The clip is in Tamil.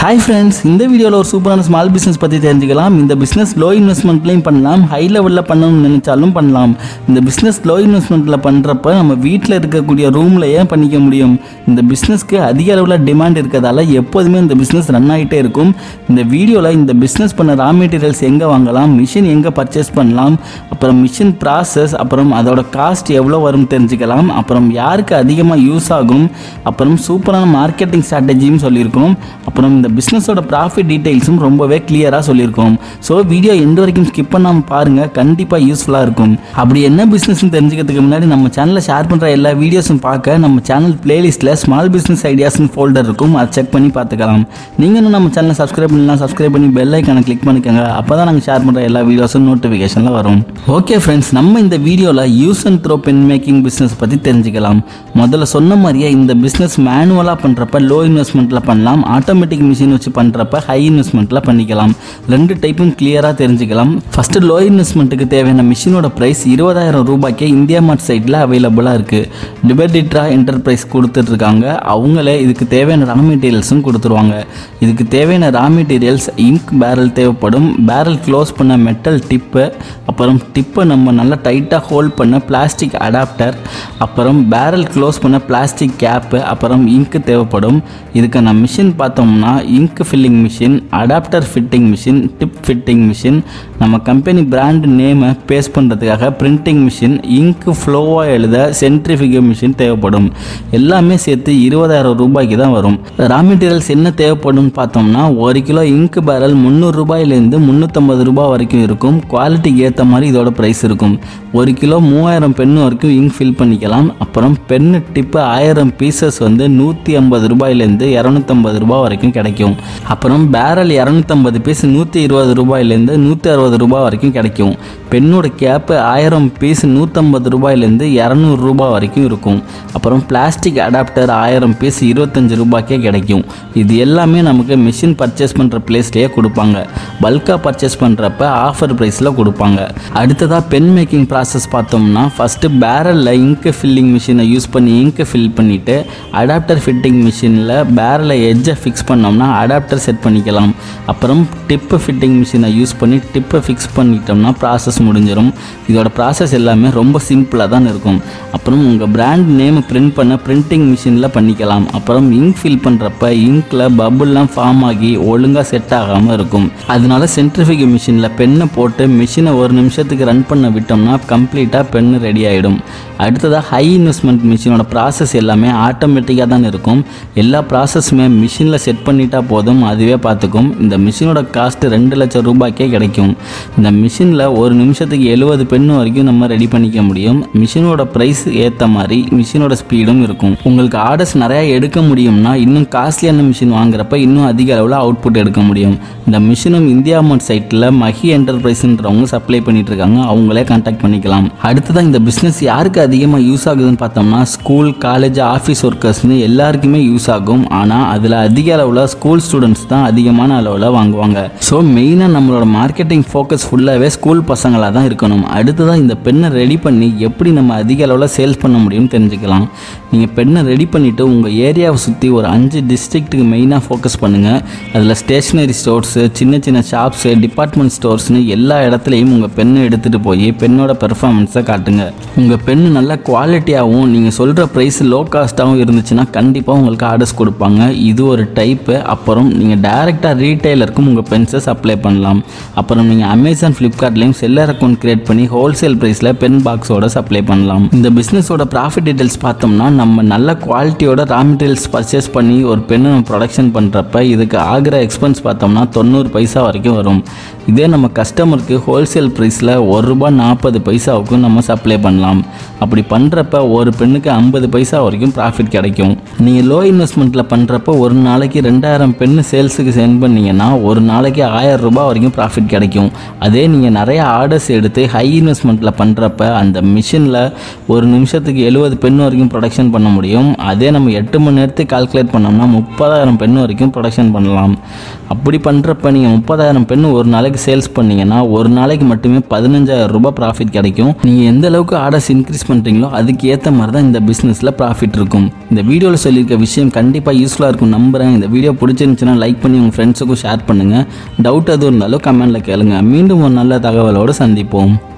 ஹாய் ஃப்ரெண்ட்ஸ் இந்த வீடியோவில் ஒரு சூப்பரான ஸ்மால் பிஸ்னஸ் பற்றி தெரிஞ்சுக்கலாம் இந்த பிஸ்னஸ் லோ இன்வெஸ்ட்மெண்ட்லையும் பண்ணலாம் ஹை லெவலில் பண்ணணும்னு நினைச்சாலும் பண்ணலாம் இந்த பிஸ்னஸ் லோ இன்வெஸ்ட்மெண்ட்டில் பண்ணுறப்ப நம்ம வீட்டில் இருக்கக்கூடிய ரூம்லையே பண்ணிக்க முடியும் இந்த பிஸ்னஸ்க்கு அதிக அளவில் டிமாண்ட் இருக்கிறதால எப்போதுமே இந்த பிஸ்னஸ் ரன் ஆகிட்டே இருக்கும் இந்த வீடியோவில் இந்த பிஸ்னஸ் பண்ண ரா மெட்டீரியல்ஸ் எங்கே வாங்கலாம் மிஷின் எங்கே பர்ச்சேஸ் பண்ணலாம் அப்புறம் மிஷின் ப்ராசஸ் அப்புறம் அதோட காஸ்ட் எவ்வளோ வரும் தெரிஞ்சுக்கலாம் அப்புறம் யாருக்கு அதிகமாக யூஸ் ஆகும் அப்புறம் சூப்பரான மார்க்கெட்டிங் ஸ்ட்ராட்டஜியும் சொல்லியிருக்கோம் அப்புறம் இந்த பிஸ்னஸோட ப்ராஃபிட் டீட்டெயில்ஸும் ரொம்பவே கிளியராக சொல்லியிருக்கோம் ஸோ வீடியோ எந்த வரைக்கும் ஸ்கிப் பண்ணாமல் பாருங்கள் கண்டிப்பாக யூஸ்ஃபுல்லாக இருக்கும் அப்படி என்ன பிஸ்னஸ்னு தெரிஞ்சுக்கிறதுக்கு முன்னாடி நம்ம சேனலில் ஷேர் பண்ணுற எல்லா வீடியோஸும் பார்க்க நம்ம சேனல் பிளேலிஸ்ட்டில் ஸ்மால் பிஸ்னஸ் ஐடியாஸ்னு ஃபோல்டர் இருக்கும் அதை செக் பண்ணி பார்த்துக்கலாம் நீங்கள் இன்னும் நம்ம சேனலை சப்ஸ்கிரைப் பண்ணலாம் சப்ஸ்கிரைப் பண்ணி பெல் ஐக்கானை கிளிக் பண்ணிக்கோங்க அப்போ தான் நாங்கள் ஷேர் பண்ணுற எல்லா வீடியோஸும் நோட்டிஃபிகேஷனில் வரும் ஓகே ஃப்ரெண்ட்ஸ் நம்ம இந்த வீடியோவில் use and throw pen making business பற்றி தெரிஞ்சுக்கலாம் முதல்ல சொன்ன மாதிரியே இந்த பிஸ்னஸ் மேனுவலாக பண்ணுறப்ப லோ இன்வெஸ்ட்மெண்ட்டில் பண்ணலாம் ஆட்டோமேட்டிக் மிஷின் வச்சு பண்ணுறப்ப ஹை இன்வெஸ்ட்மெண்ட்டில் பண்ணிக்கலாம் ரெண்டு டைப்பும் கிளியராக தெரிஞ்சுக்கலாம் ஃபஸ்ட்டு லோ இன்வெஸ்ட்மெண்ட்டுக்கு தேவையான மிஷினோட ப்ரைஸ் இருபதாயிரம் ரூபாய்க்கே இந்தியா மார்ட் சைட்டில் அவைலபிளாக இருக்குது டிபெடிட்ரா என்டர்பிரைஸ் கொடுத்துட்ருக்காங்க அவங்களே இதுக்கு தேவையான ரா மெட்டீரியல்ஸும் கொடுத்துருவாங்க இதுக்கு தேவையான ரா மெட்டீரியல்ஸ் இங்க் பேரல் தேவைப்படும் பேரல் க்ளோஸ் பண்ண மெட்டல் டிப்பு அப்புறம் டிப்பை நம்ம நல்லா டைட்டாக ஹோல்ட் பண்ண பிளாஸ்டிக் அடாப்டர் அப்புறம் பேரல் க்ளோஸ் பண்ண பிளாஸ்டிக் கேப்பு அப்புறம் இங்க் தேவைப்படும் இதுக்கான மிஷின் பார்த்தோம்னா ink filling machine adapter fitting machine tip fitting machine நம்ம கம்பெனி பிராண்ட் நேமை பேஸ் பண்ணுறதுக்காக பிரிண்டிங் மிஷின் இங்க் ஃப்ளோவாக எழுத சென்ட்ரிஃபிகே மிஷின் தேவைப்படும் எல்லாமே சேர்த்து இருபதாயிரம் ரூபாய்க்கு தான் வரும் ரா மெட்டீரியல்ஸ் என்ன தேவைப்படும்னு பார்த்தோம்னா ஒரு கிலோ இங்க் பேரல் முந்நூறு ரூபாயிலேருந்து முந்நூற்றம்பது ரூபாய் வரைக்கும் இருக்கும் குவாலிட்டிக்கு ஏற்ற மாதிரி இதோட ப்ரைஸ் இருக்கும் ஒரு கிலோ மூவாயிரம் பென் வரைக்கும் இங்க் ஃபில் பண்ணிக்கலாம் அப்புறம் பென்னு டிப்பு ஆயிரம் பீசஸ் வந்து நூற்றி ஐம்பது ரூபாயிலேருந்து இரநூத்தம்பது ரூபாய் வரைக்கும் கிடைக்கும் அப்புறம் பேரல் இரநூத்தம்பது பீஸ் நூற்றி இருபது ரூபாயிலேருந்து நூற்றி அறுபது ரூபாய் வரைக்கும் கிடைக்கும் பெண்ணோட கேப்பு ஆயிரம் பீஸ் நூற்றம்பது ரூபாயிலேருந்து இரநூறு ரூபாய் வரைக்கும் இருக்கும் அப்புறம் பிளாஸ்டிக் அடாப்டர் ஆயிரம் பீஸ் இருபத்தஞ்சு ரூபாய்க்கே கிடைக்கும் இது எல்லாமே நமக்கு மிஷின் பர்ச்சேஸ் பண்ணுற பிளேஸ்லேயே கொடுப்பாங்க பல்காக பர்ச்சேஸ் பண்ணுறப்ப ஆஃபர் ப்ரைஸில் கொடுப்பாங்க அடுத்ததாக பென் மேக்கிங் ப்ராசஸ் பார்த்தோம்னா ஃபஸ்ட்டு பேரலில் இங்க் ஃபில்லிங் மிஷினை யூஸ் பண்ணி இங்க்கை ஃபில் பண்ணிவிட்டு அடாப்டர் ஃபிட்டிங் மிஷினில் பேரலை எட்ஜை ஃபிக்ஸ் பண்ணோம்னா அடாப்டர் செட் பண்ணிக்கலாம் அப்புறம் டிப்பு ஃபிட்டிங் மிஷினை யூஸ் பண்ணி டிப்பை ஃபிக்ஸ் பண்ணிட்டோம்னா ப்ராசஸ் முடிஞ்சிடும் இதோட ப்ராசஸ் எல்லாமே ரொம்ப சிம்பிளாக தான் இருக்கும் அப்புறம் உங்கள் பிராண்ட் நேம் பிரிண்ட் பண்ண பிரிண்டிங் மிஷினில் பண்ணிக்கலாம் அப்புறம் இங்க் ஃபில் பண்ணுறப்ப இங்க்கில் பபுல்லாம் ஃபார்ம் ஆகி ஒழுங்காக செட் ஆகாமல் இருக்கும் அதனால சென்ட்ரிஃபிகே மிஷினில் பெண்ணை போட்டு மிஷினை ஒரு நிமிஷத்துக்கு ரன் பண்ண விட்டோம்னா கம்ப்ளீட்டாக பென்னு ரெடி ஆகிடும் அடுத்ததாக ஹை இன்வெஸ்ட்மெண்ட் மிஷினோட ப்ராசஸ் எல்லாமே ஆட்டோமேட்டிக்காக தான் இருக்கும் எல்லா ப்ராசஸுமே மிஷினில் செட் பண்ணிட்டா போதும் அதுவே பார்த்துக்கும் இந்த மிஷினோட காஸ்ட்டு ரெண்டு லட்சம் ரூபாய்க்கே கிடைக்கும் இந்த மிஷினில் ஒரு நிமிஷத்துக்கு எழுபது பெண்ணு வரைக்கும் நம்ம ரெடி பண்ணிக்க முடியும் மிஷினோட ப்ரைஸ் ஏற்ற மாதிரி மிஷினோட ஸ்பீடும் இருக்கும் உங்களுக்கு ஆர்டர்ஸ் நிறையா எடுக்க முடியும்னா இன்னும் காஸ்ட்லியான மிஷின் வாங்குறப்ப இன்னும் அதிக அளவில் அவுட்புட் எடுக்க முடியும் இந்த மிஷினும் இந்தியா மார்ட் சைட்டில் மஹி என்டர்பிரைஸ்ன்றவங்க சப்ளை பண்ணிட்டு இருக்காங்க அவங்களே கான்டாக்ட் பண்ணிக்கலாம் அடுத்ததான் இந்த பிஸ்னஸ் யாருக்கு அதிகமாக யூஸ் ஆகுதுன்னு பார்த்தோம்னா ஸ்கூல் காலேஜ் ஆஃபீஸ் ஒர்க்கர்ஸ்னு எல்லாருக்குமே யூஸ் ஆகும் ஆனால் அதில் அதிக அளவில் ஸ்கூல் ஸ்டூடெண்ட்ஸ் தான் அதிகமான அளவில் வாங்குவாங்க ஸோ மெயினாக நம்மளோட மார்க்கெட்டிங் ஃபோக்கஸ் ஃபுல்லாகவே ஸ்கூல் பசங்களாக தான் இருக்கணும் அடுத்ததான் இந்த பெண்ணை ரெடி பண்ணி எப்படி நம்ம அதிக அளவில் சேல்ஸ் பண்ண முடியும்னு தெரிஞ்சுக்கலாம் நீங்கள் பெண்ணை ரெடி பண்ணிவிட்டு உங்கள் ஏரியாவை சுற்றி ஒரு அஞ்சு டிஸ்ட்ரிக்ட்டுக்கு மெயினாக ஃபோக்கஸ் பண்ணுங்கள் அதில் ஸ்டேஷ்னரி ஸ்டோர்ஸு சின்ன சின்ன ஷாப்ஸு டிபார்ட்மெண்ட் ஸ்டோர்ஸ்னு எல்லா இடத்துலையும் உங்கள் பெண்ணை எடுத்துகிட்டு போய் பெண்ணோட பெர்ஃபார்மன்ஸை காட்டுங்க உங்கள் பெண்ணு நல்ல குவாலிட்டியாகவும் நீங்கள் சொல்கிற ப்ரைஸ் லோ காஸ்ட்டாகவும் இருந்துச்சுன்னா கண்டிப்பாக உங்களுக்கு ஆர்டர்ஸ் கொடுப்பாங்க இது ஒரு டைப்பு அப்புறம் நீங்கள் டைரெக்டாக ரீட்டைலருக்கும் உங்கள் பென்ஸை சப்ளை பண்ணலாம் அப்புறம் நீங்கள் அமேசான் ஃப்ளிப்கார்ட்லேயும் செல்லர் அக்கௌண்ட் கிரியேட் பண்ணி ஹோல்சேல் ப்ரைஸில் பென் பாக்ஸோட சப்ளை பண்ணலாம் இந்த பிஸ்னஸோட ப்ராஃபிட் டீட்டெயில்ஸ் பார்த்தோம்னா நம்ம நல்ல குவாலிட்டியோட ரா மெட்டீரியல்ஸ் பர்ச்சேஸ் பண்ணி ஒரு பெண்ணை நம்ம ப்ரொடக்ஷன் பண்ணுறப்ப இதுக்கு ஆகிற எக்ஸ்பென்ஸ் பார்த்தோம்னா தொண்ணூறு பைசா வரைக்கும் வரும் இதே நம்ம கஸ்டமருக்கு ஹோல்சேல் ப்ரைஸில் ஒரு ரூபா நாற்பது பைசாவுக்கும் நம்ம சப்ளை பண்ணலாம் அப்படி பண்ணுறப்ப ஒரு பெண்ணுக்கு ஐம்பது பைசா வரைக்கும் ப்ராஃபிட் கிடைக்கும் நீங்கள் லோ இன்வெஸ்ட்மெண்ட்டில் பண்ணுறப்ப ஒரு நாளைக்கு ரெண்டாயிரம் பெண்ணு சேல்ஸுக்கு சென்ட் பண்ணீங்கன்னா ஒரு நாளைக்கு ஆயிரம் ரூபாய் வரைக்கும் ப்ராஃபிட் கிடைக்கும் அதே நீங்கள் நிறைய ஆர்டர்ஸ் எடுத்து ஹை இன்வெஸ்ட்மெண்ட்டில் பண்ணுறப்ப அந்த மிஷினில் ஒரு நிமிஷத்துக்கு எழுபது பெண் வரைக்கும் ப்ரொடக்ஷன் பண்ண முடியும் அதே நம்ம எட்டு மணி நேரத்துக்கு கால்குலேட் பண்ணோம்னா முப்பதாயிரம் பெண் வரைக்கும் ப்ரொடக்ஷன் பண்ணலாம் அப்படி பண்ணுறப்ப நீங்கள் முப்பதாயிரம் பெண் ஒரு நாளைக்கு ரூபாய்க்கு சேல்ஸ் பண்ணீங்கன்னா ஒரு நாளைக்கு மட்டுமே பதினஞ்சாயிரம் ரூபாய் ப்ராஃபிட் கிடைக்கும் நீங்கள் எந்த அளவுக்கு ஆர்டர்ஸ் இன்க்ரீஸ் பண்ணுறீங்களோ அதுக்கு ஏற்ற மாதிரி தான் இந்த பிஸ்னஸில் ப்ராஃபிட் இருக்கும் இந்த வீடியோவில் சொல்லியிருக்க விஷயம் கண்டிப்பாக யூஸ்ஃபுல்லாக இருக்கும் நம்புகிறேன் இந்த வீடியோ பிடிச்சிருந்துச்சுன்னா லைக் பண்ணி உங்கள் ஃப்ரெண்ட்ஸுக்கும் ஷேர் பண்ணுங்கள் டவுட் எதுவும் இருந்தாலும் கமெண்ட்டில் கேளுங்க மீண்டும் ஒரு நல்ல தகவலோடு சந்திப்போம்